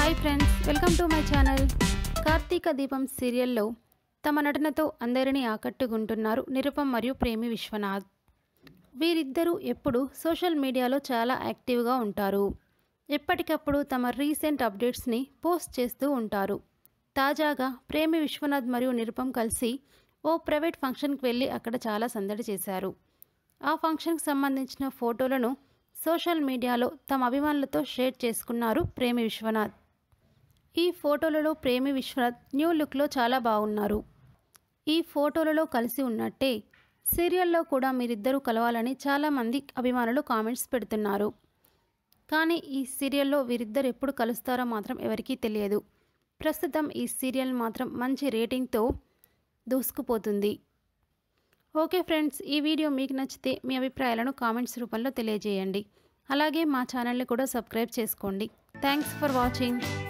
hi friends welcome to my channel Karthika Deepam సీరియల్లో తమ నటనతో అందరినీ ఆకట్టుకుంటున్నారు నిరుపం మరియు ప్రేమి విశ్వనాథ్ వీరిద్దరూ ఎప్పుడు సోషల్ మీడియాలో చాలా యాక్టివ్గా ఉంటారు ఎప్పటికప్పుడు తమ రీసెంట్ అప్డేట్స్ని పోస్ట్ చేస్తూ ఉంటారు తాజాగా ప్రేమి విశ్వనాథ్ మరియు నిరుపం కలిసి ఓ ప్రైవేట్ ఫంక్షన్కి వెళ్ళి అక్కడ చాలా సందడి చేశారు ఆ ఫంక్షన్కి సంబంధించిన ఫోటోలను సోషల్ మీడియాలో తమ అభిమానులతో షేర్ చేసుకున్నారు ప్రేమి విశ్వనాథ్ ఈ ఫోటోలలో ప్రేమి విశ్వనాథ్ న్యూ లుక్లో చాలా బాగున్నారు ఈ ఫోటోలలో కలిసి ఉన్నట్టే సీరియల్లో కూడా మీరిద్దరూ కలవాలని చాలామంది అభిమానులు కామెంట్స్ పెడుతున్నారు కానీ ఈ సీరియల్లో వీరిద్దరు ఎప్పుడు కలుస్తారో మాత్రం ఎవరికీ తెలియదు ప్రస్తుతం ఈ సీరియల్ మాత్రం మంచి రేటింగ్తో దూసుకుపోతుంది ఓకే ఫ్రెండ్స్ ఈ వీడియో మీకు నచ్చితే మీ అభిప్రాయాలను కామెంట్స్ రూపంలో తెలియజేయండి అలాగే మా ఛానల్ని కూడా సబ్స్క్రైబ్ చేసుకోండి థ్యాంక్స్ ఫర్ వాచింగ్